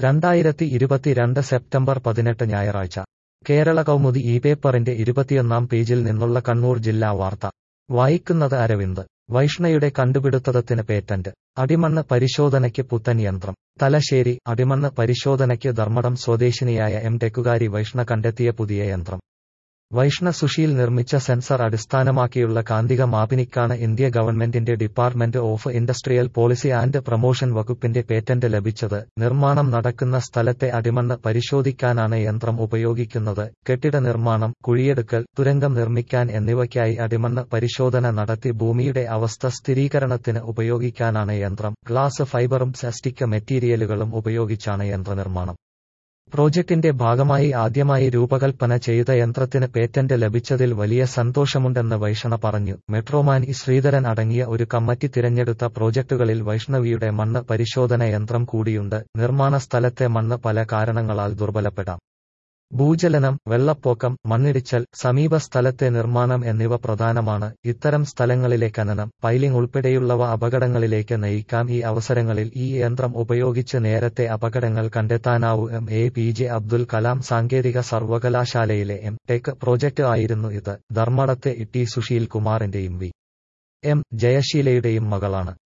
രണ്ടായിരത്തി ഇരുപത്തിരണ്ട് സെപ്റ്റംബർ പതിനെട്ട് ഞായറാഴ്ച കേരള കൗമുദി ഈ പേപ്പറിന്റെ ഇരുപത്തിയൊന്നാം പേജിൽ നിന്നുള്ള കണ്ണൂർ ജില്ലാ വാർത്ത വായിക്കുന്നത് അരവിന്ദ് വൈഷ്ണയുടെ കണ്ടുപിടുത്തത്തിന് പേറ്റന്റ് അടിമണ്ണ് പരിശോധനയ്ക്ക് പുത്തൻ യന്ത്രം തലശ്ശേരി അടിമണ്ണ് പരിശോധനയ്ക്ക് ധർമ്മടം സ്വദേശിനിയായ എം ടെക്കുകാരി വൈഷ്ണ കണ്ടെത്തിയ പുതിയ യന്ത്രം വൈഷ്ണ സുശീൽ നിർമ്മിച്ച സെൻസർ അടിസ്ഥാനമാക്കിയുള്ള കാന്തിക മാപിനിക്കാണ് ഇന്ത്യ ഗവൺമെന്റിന്റെ department of industrial policy and promotion വകുപ്പിന്റെ പേറ്റന്റ് ലഭിച്ചത് നിർമ്മാണം നടക്കുന്ന സ്ഥലത്തെ അടിമണ്ണ് പരിശോധിക്കാനാണ് യന്ത്രം ഉപയോഗിക്കുന്നത് കെട്ടിട നിർമ്മാണം കുഴിയെടുക്കൽ തുരങ്കം നിർമ്മിക്കാൻ എന്നിവയ്ക്കായി അടിമണ്ണ് പരിശോധന നടത്തി ഭൂമിയുടെ അവസ്ഥ സ്ഥിരീകരണത്തിന് ഉപയോഗിക്കാനാണ് യന്ത്രം ഗ്ലാസ് ഫൈബറും പ്ലാസ്റ്റിക് മെറ്റീരിയലുകളും ഉപയോഗിച്ചാണ് യന്ത്രനിർമ്മാണം പ്രോജക്ടിന്റെ ഭാഗമായി ആദ്യമായി രൂപകൽപ്പന ചെയ്ത യന്ത്രത്തിന് പേറ്റന്റ് ലഭിച്ചതിൽ വലിയ സന്തോഷമുണ്ടെന്ന് വൈഷ്ണ പറഞ്ഞു മെട്രോമാൻ ഇ ശ്രീധരൻ അടങ്ങിയ ഒരു കമ്മിറ്റി തിരഞ്ഞെടുത്ത പ്രോജക്ടുകളിൽ വൈഷ്ണവിയുടെ മണ്ണ് പരിശോധന യന്ത്രം കൂടിയുണ്ട് നിർമ്മാണ സ്ഥലത്തെ മണ്ണ് പല കാരണങ്ങളാൽ ദുർബലപ്പെടാം ഭൂചലനം വെള്ളപ്പൊക്കം മണ്ണിടിച്ചൽ സമീപ സ്ഥലത്തെ നിർമ്മാണം എന്നിവ പ്രധാനമാണ് ഇത്തരം സ്ഥലങ്ങളിലെ ഖനനം പൈലിംഗ് ഉൾപ്പെടെയുള്ളവ അപകടങ്ങളിലേക്ക് നയിക്കാം ഈ അവസരങ്ങളിൽ ഈ യന്ത്രം ഉപയോഗിച്ച് നേരത്തെ അപകടങ്ങൾ കണ്ടെത്താനാവൂ M A P J Abdul Kalam സാങ്കേതിക സർവകലാശാലയിലെ എം ടെക് പ്രോജക്ട് ആയിരുന്നു ഇത് ധർമ്മടത്തെ ടി സുശീൽ കുമാറിന്റെയും വി എം ജയശീലയുടെയും മകളാണ്